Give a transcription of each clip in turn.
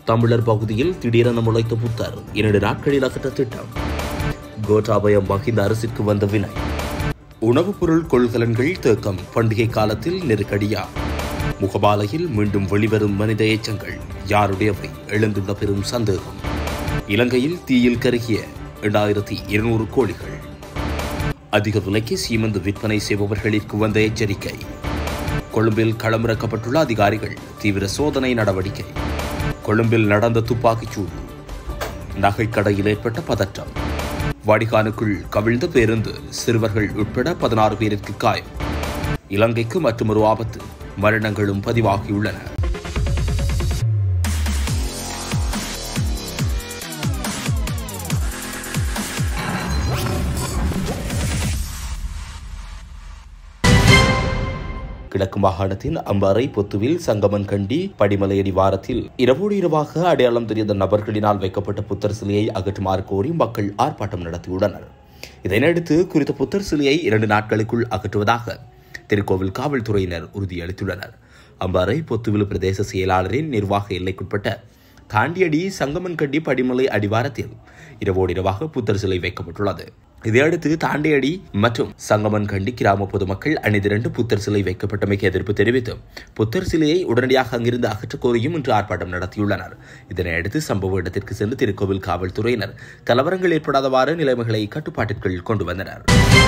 தமிழர் பகுதியில் திடீரென முளைத்த புத்தர் இரண்டு நாட்களில் அகற்ற திட்டம் கோட்டாபய மஹிந்த அரசிற்கு வந்த வினை உணவுப் பொருள் கொள்கலன்கள் தேக்கம் பண்டிகை காலத்தில் நெருக்கடியா முகபாலையில் மீண்டும் வெளிவரும் மனித எச்சங்கள் யாருடையவை எழுந்துள்ள பெரும் சந்தேகம் இலங்கையில் தீயில் கருகிய இரண்டாயிரத்தி இருநூறு கோழிகள் அதிக விலைக்கு சீமந்து விற்பனை செய்பவர்களிற்கு வந்த எச்சரிக்கை கொழும்பில் களமிறக்கப்பட்டுள்ள அதிகாரிகள் தீவிர சோதனை நடவடிக்கை கொழும்பில் நடந்த துப்பாக்கிச் சூடு நகைக்கடையில் ஏற்பட்ட பதற்றம் வடிகானுக்குள் கவிழ்ந்த பேருந்து சிறுவர்கள் உட்பட பதினாறு பேருக்கு காயம் இலங்கைக்கு மற்றொரு ஆபத்து மரணங்களும் பதிவாகியுள்ளன கிழக்கு மாகாணத்தின் அம்பாறை பொத்துவில் சங்கமன் கண்டி படிமலையடி வாரத்தில் இரவோடு இரவாக அடையாளம் தெரியாத நபர்களினால் வைக்கப்பட்ட புத்தர் சிலையை அகற்றுமாறு கோரி மக்கள் ஆர்ப்பாட்டம் நடத்தியுள்ளனர் இதனையடுத்து குறித்த புத்தர் சிலையை இரண்டு நாட்களுக்குள் அகற்றுவதாக திருக்கோவில் காவல்துறையினர் உறுதியளித்துள்ளனர் அம்பாறை பொத்துவில் பிரதேச செயலாளரின் நிர்வாக எல்லைக்குட்பட்ட தாண்டியடி சங்கமன் கண்டி படிமலை அடிவாரத்தில் இரவோடு இரவாக புத்தர் சிலை வைக்கப்பட்டுள்ளது இதையடுத்து தாண்டியடி மற்றும் சங்கமன் கண்டி கிராம பொதுமக்கள் அணிதிரண்டு புத்தர் சிலை வைக்கப்பட்டமைக்கு எதிர்ப்பு தெரிவித்து புத்தர் சிலையை உடனடியாக அங்கிருந்து அகற்றக் கோரியும் இன்று ஆர்ப்பாட்டம் நடத்தியுள்ளனர் இதனையடுத்து சம்பவ இடத்திற்கு சென்று திருக்கோவில் காவல்துறையினர் கலவரங்கள் ஏற்படாதவாறு நிலைமைகளை கட்டுப்பாட்டிற்குள் கொண்டு வந்தனர்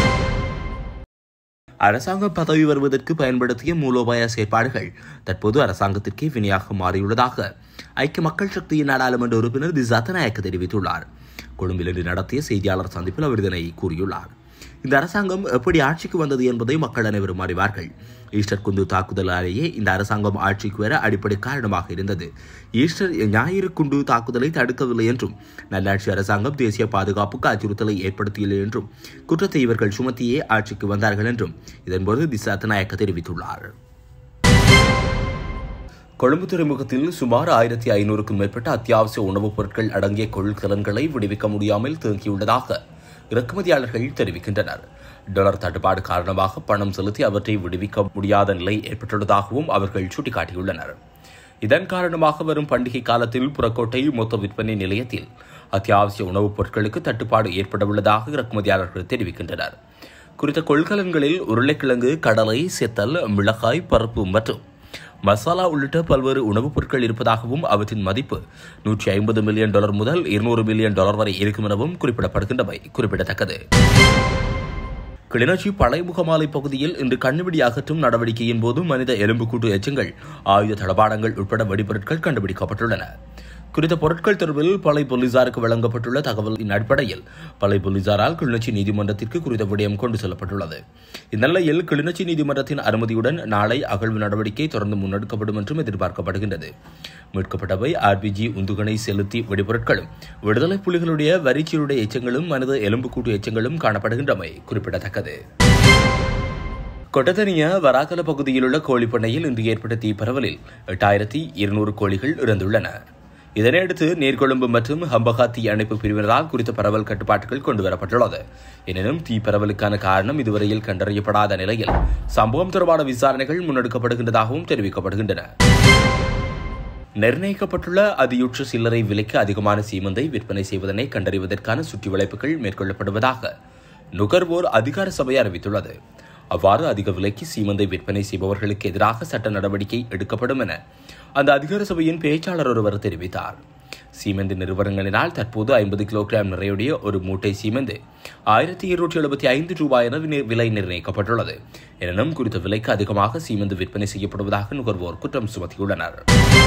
அரசாங்கம் பதவி வருவதற்கு பயன்படுத்திய மூலோபாய செயற்பாடுகள் தற்போது அரசாங்கத்திற்கே வினையாக மாறியுள்ளதாக ஐக்கிய மக்கள் சக்தியின் நாடாளுமன்ற உறுப்பினர் திசாத்த நாயக்க தெரிவித்துள்ளார் கொழும்பில் இன்று நடத்திய செய்தியாளர் சந்திப்பில் அவர் இதனை கூறியுள்ளார் இந்த அரசாங்கம் எப்படி ஆட்சிக்கு வந்தது என்பதை மக்கள் அனைவரும் அறிவார்கள் ஈஸ்டர் குண்டு தாக்குதலாலேயே இந்த அரசாங்கம் ஆட்சிக்கு வர அடிப்படை காரணமாக இருந்தது ஈஸ்டர் ஞாயிறு குண்டு தாக்குதலை தடுக்கவில்லை என்றும் நல்லாட்சி அரசாங்கம் தேசிய பாதுகாப்புக்கு அச்சுறுத்தலை ஏற்படுத்தியது என்றும் குற்றத்தை இவர்கள் சுமத்தியே ஆட்சிக்கு வந்தார்கள் என்றும் இதன்போது திசாத்த நாயக்க தெரிவித்துள்ளார் கொழும்பு துறைமுகத்தில் சுமார் ஆயிரத்தி ஐநூறுக்கும் மேற்பட்ட அத்தியாவசிய உணவுப் பொருட்கள் அடங்கிய கொள்கலன்களை விடுவிக்க முடியாமல் தேங்கியுள்ளதாக இறக்குமதியாளர்கள் தெரிவிக்கின்றனர் டாலர் தட்டுப்பாடு காரணமாக பணம் செலுத்தி அவற்றை விடுவிக்க முடியாத நிலை ஏற்பட்டுள்ளதாகவும் அவர்கள் சுட்டிக்காட்டியுள்ளனர் இதன் காரணமாக வரும் பண்டிகை காலத்தில் புறக்கோட்டை மொத்த விற்பனை நிலையத்தில் அத்தியாவசிய உணவுப் பொருட்களுக்கு தட்டுப்பாடு ஏற்படவுள்ளதாக இறக்குமதியாளர்கள் தெரிவிக்கின்றனர் குறித்த கொள்கலன்களில் உருளைக்கிழங்கு கடலை செத்தல் மிளகாய் பருப்பு மற்றும் மசாலா உள்ளிட்ட பல்வேறு உணவுப் பொருட்கள் இருப்பதாகவும் அவற்றின் மதிப்பு நூற்றி ஐம்பது மில்லியன் டாலர் முதல் இருநூறு மில்லியன் டாலர் வரை இருக்கும் எனவும் குறிப்பிடப்படுகின்றவை குறிப்பிடத்தக்கது கிளிநொச்சி பழைமுகமாலை பகுதியில் இன்று கண்ணுபிடி அகற்றும் நடவடிக்கையின் போது மனித எலும்புக்கூட்டு எச்சங்கள் ஆயுத தளபாடங்கள் உட்பட வெடிபொருட்கள் கண்டுபிடிக்கப்பட்டுள்ளன குறித்த பொருட்கள் தொடர்பில் பலை போலீசாருக்கு வழங்கப்பட்டுள்ள தகவலின் அடிப்படையில் பலை போலீசாரால் கிளிநொச்சி நீதிமன்றத்திற்கு குறித்த விடயம் கொண்டு செல்லப்பட்டுள்ளது இந்நிலையில் கிளிநொச்சி நீதிமன்றத்தின் அனுமதியுடன் நாளை அகழ்வு நடவடிக்கை தொடர்ந்து முன்னெடுக்கப்படும் என்றும் எதிர்பார்க்கப்படுகின்றது மீட்கப்பட்டவை ஆர்பிஜி உந்துகணை செலுத்தி வெடிபொருட்களும் விடுதலை புலிகளுடைய வரிச்சீருடைய எச்சங்களும் மனித எலும்புக்கூட்டு எச்சங்களும் காணப்படுகின்றமை குறிப்பிடத்தக்கது கொட்டத்தனிய வராகல பகுதியில் உள்ள கோழிப்பண்ணையில் இன்று ஏற்பட்ட தீப்பரவலில் எட்டாயிரத்தி இருநூறு கோழிகள் இறந்துள்ளன இதனையடுத்து நீர்கொழும்பு மற்றும் ஹம்பகா தீ அணைப்பு பிரிவினரால் குறித்த பரவல் கட்டுப்பாட்டுகள் கொண்டுவரப்பட்டுள்ளது எனினும் தீ பரவலுக்கான காரணம் இதுவரையில் கண்டறியப்படாத நிலையில் சம்பவம் தொடர்பான விசாரணைகள் முன்னெடுக்கப்படுகின்றதாகவும் தெரிவிக்கப்படுகின்றன நிர்ணயிக்கப்பட்டுள்ள அதியுற்ற சில்லறை விலைக்கு அதிகமான சீமந்தை விற்பனை செய்வதனை கண்டறிவதற்கான சுற்றி வளைப்புகள் மேற்கொள்ளப்படுவதாக நுகர்வோர் அதிகார சபை அறிவித்துள்ளது அவ்வாறு அதிக விலைக்கு சீமந்தை விற்பனை செய்பவர்களுக்கு எதிராக சட்ட நடவடிக்கை எடுக்கப்படும் என அந்த அதிகார சபையின் பேச்சாளர் ஒருவர் தெரிவித்தார் சீமெந்து நிறுவனங்களினால் தற்போது ஐம்பது கிலோகிராம் நிறையுடைய ஒரு மூட்டை சீமெந்து ஆயிரத்தி இருநூற்றி எழுபத்தி ஐந்து ரூபாய் என நி- விலை நிர்ணயிக்கப்பட்டுள்ளது எனினும் குறித்த விலைக்கு அதிகமாக சீமெந்து விற்பனை செய்யப்படுவதாக நுகர்வோர் குற்றம் சுமத்தியுள்ளனர்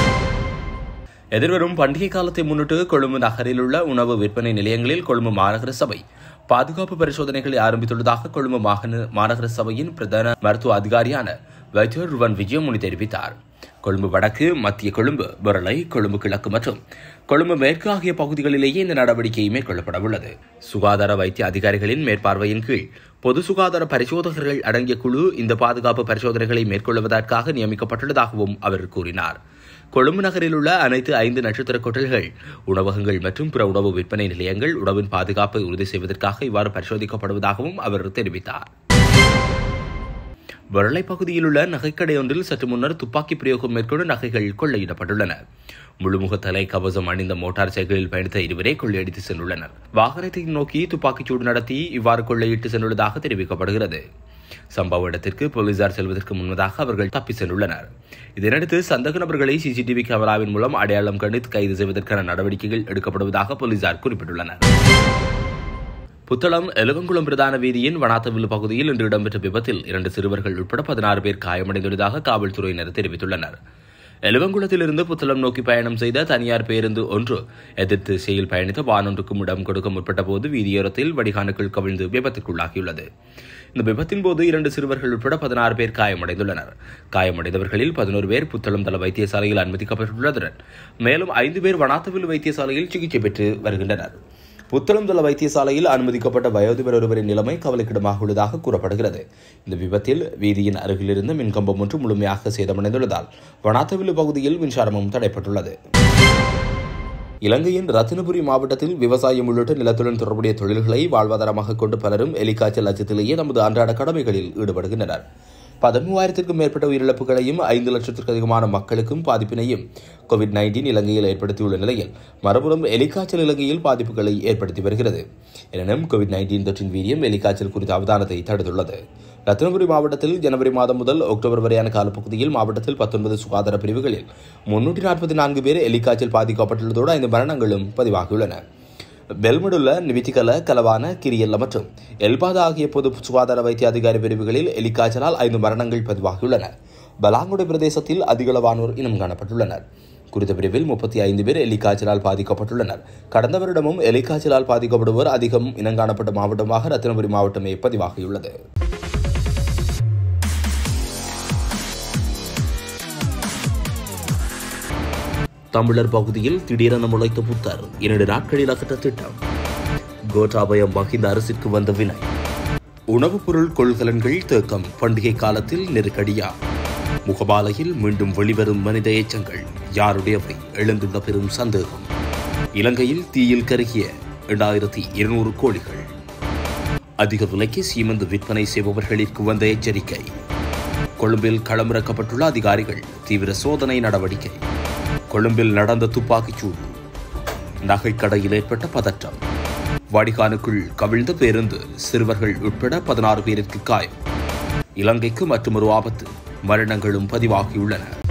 எதிர்வரும் பண்டிகை காலத்தை முன்னிட்டு கொழும்பு நகரில் உள்ள உணவு விற்பனை நிலையங்களில் கொழும்பு மாநகர சபை பாதுகாப்பு பரிசோதனைகளை ஆரம்பித்துள்ளதாக கொழும்பு மாகாண மாநகர சபையின் பிரதான மருத்துவ அதிகாரியான வைத்தியர் ருவன் விஜயமுனி தெரிவித்தார் கொழும்பு வடக்கு மத்திய கொழும்பு பொருளை கொழும்பு கிழக்கு மற்றும் கொழும்பு மேற்கு ஆகிய பகுதிகளிலேயே இந்த நடவடிக்கை மேற்கொள்ளப்பட உள்ளது சுகாதார வைத்திய அதிகாரிகளின் மேற்பார்வையின் கீழ் பொது சுகாதார பரிசோதகர்கள் அடங்கிய குழு இந்த பாதுகாப்பு பரிசோதனைகளை மேற்கொள்வதற்காக நியமிக்கப்பட்டுள்ளதாகவும் அவர் கூறினார் கொழும்பு நகரில் உள்ள அனைத்து ஐந்து நட்சத்திர கொட்டல்கள் உணவகங்கள் மற்றும் பிற உணவு விற்பனை நிலையங்கள் உணவின் பாதுகாப்பை உறுதி செய்வதற்காக இவ்வாறு பரிசோதிக்கப்படுவதாகவும் அவர் தெரிவித்தார் வரலை பகுதியில் உள்ள நகைக்கடை ஒன்றில் சற்று முன்னர் துப்பாக்கி பிரயோகம் மேற்கொண்டு நகைகள் கொள்ளையிடப்பட்டுள்ளன முழுமுக தலை கவசம் அணிந்த மோட்டார் சைக்கிளில் பயணித்த இருவரே கொள்ளையடித்து சென்றுள்ளனர் வாகனத்தை நோக்கி துப்பாக்கிச்சூடு நடத்தி இவ்வாறு கொள்ளையிட்டு சென்றுள்ளதாக தெரிவிக்கப்படுகிறது சம்பவ இடத்திற்கு போலீசார் செல்வதற்கு முன்னதாக அவர்கள் தப்பி சென்றுள்ளனர் இதனையடுத்து சந்தக நபர்களை சிசிடிவி கேமராவின் மூலம் அடையாளம் கண்டு கைது செய்வதற்கான நடவடிக்கைகள் எடுக்கப்படுவதாக போலீசார் குறிப்பிட்டுள்ளனர் புத்தளம் எலுவங்குளம் பிரதான வீதியின் வனாத்தவில்லு பகுதியில் இன்று இடம்பெற்ற விபத்தில் இரண்டு சிறுவர்கள் உட்பட பதினாறு பேர் காயமடைந்துள்ளதாக காவல்துறையினர் தெரிவித்துள்ளனர் எலுவங்குளத்திலிருந்து புத்தளம் நோக்கி பயணம் செய்த தனியார் பேருந்து ஒன்று எதிர்த்து திசையில் பயணித்த வானொன்றுக்கும் இடம் கொடுக்க முற்பட்ட போது வீதியோரத்தில் வடிகானுக்குள் கவிழ்ந்து விபத்திற்குள்ளாகியுள்ளது இந்த விபத்தின் போது இரண்டு சிறுவர்கள் உட்பட பதினாறு பேர் காயமடைந்துள்ளனர் காயமடைந்தவர்களில் பதினோரு பேர் புத்தளம் தள வைத்தியசாலையில் அனுமதிக்கப்பட்டுள்ளதுடன் மேலும் ஐந்து பேர் வனாத்தவில் வைத்தியசாலையில் சிகிச்சை பெற்று வருகின்றனர் புத்தளம் தள வைத்தியசாலையில் அனுமதிக்கப்பட்ட வயோதிபர் ஒருவரின் நிலைமை கவலைக்கிடமாக உள்ளதாக கூறப்படுகிறது இந்த விபத்தில் வீதியின் அருகிலிருந்து மின்கம்பம் ஒன்று முழுமையாக சேதமடைந்துள்ளதால் வனாத்தவில்லு பகுதியில் மின்சாரமும் தடைப்பட்டுள்ளது இலங்கையின் ரத்தினபுரி மாவட்டத்தில் விவசாயம் உள்ளிட்ட நிலத்துடன் தொடர்புடைய தொழில்களை வாழ்வாதாரமாக கொண்டு பலரும் எலிக்காய்ச்சல் அச்சத்திலேயே தமது அன்றாட கடமைகளில் ஈடுபடுகின்றனர் பதிமூவாயிரத்திற்கும் மேற்பட்ட உயிரிழப்புகளையும் ஐந்து லட்சத்திற்கு அதிகமான மக்களுக்கும் பாதிப்பினையும் கோவிட் நைன்டீன் இலங்கையில் ஏற்படுத்தியுள்ள நிலையில் மறுபுறம் எலிக்காய்ச்சல் இலங்கையில் பாதிப்புகளை ஏற்படுத்தி வருகிறது எனினும் கோவிட் நைன்டீன் தொற்றின் வீரியம் எலிக்காய்ச்சல் குறித்த அவதானத்தை தடுத்துள்ளது ரத்னபுரி மாவட்டத்தில் ஜனவரி மாதம் முதல் அக்டோபர் வரையான காலப்பகுதியில் மாவட்டத்தில் பத்தொன்பது சுகாதார பிரிவுகளில் முன்னூற்றி நாற்பத்தி நான்கு பேர் எலிக்காய்ச்சல் பாதிக்கப்பட்டுள்ளதோடு ஐந்து மரணங்களும் பதிவாகியுள்ளன பெல்மடுள்ள நிவித்திகல கலவான கிரியல்ல மற்றும் எல்பாதா ஆகிய பொது சுகாதார வைத்திய அதிகாரி பிரிவுகளில் எலிக்காய்ச்சலால் ஐந்து மரணங்கள் பதிவாகியுள்ளன பலாங்குடி பிரதேசத்தில் அதிகளவானோர் இனம் காணப்பட்டுள்ளனர் குறித்த பிரிவில் முப்பத்தி ஐந்து பேர் எலிக்காய்ச்சலால் பாதிக்கப்பட்டுள்ளனர் கடந்த வருடமும் எலிக்காய்ச்சலால் பாதிக்கப்படுவோர் அதிகம் இனங்காணப்பட்ட மாவட்டமாக ரத்தினபுரி மாவட்டமே பதிவாகியுள்ளது தமிழர் பகுதியில் திடீரென முளைத்த புத்தர் இரண்டு நாட்களில் அகற்ற திட்டம் கோட்டாபய மஹிந்த அரசிற்கு வந்த வினை உணவுப் பொருள் கொள்கலன்கள் தேக்கம் பண்டிகை காலத்தில் நெருக்கடியா முகபாலையில் மீண்டும் வெளிவரும் மனித எச்சங்கள் யாருடையவை எழுந்துள்ள பெரும் சந்தேகம் இலங்கையில் தீயில் கருகிய இரண்டாயிரத்தி இருநூறு கோழிகள் அதிக விலைக்கு சீமந்து விற்பனை செய்பவர்களிற்கு வந்த எச்சரிக்கை கொழும்பில் களமிறக்கப்பட்டுள்ள அதிகாரிகள் தீவிர சோதனை நடவடிக்கை கொழும்பில் நடந்த துப்பாக்கிச்சூடு நகைக்கடையில் ஏற்பட்ட பதற்றம் வடிகானுக்குள் கவிழ்ந்த பேருந்து சிறுவர்கள் உட்பட பதினாறு பேருக்கு காயம் இலங்கைக்கு மற்றொரு ஆபத்து மரணங்களும் பதிவாகியுள்ளன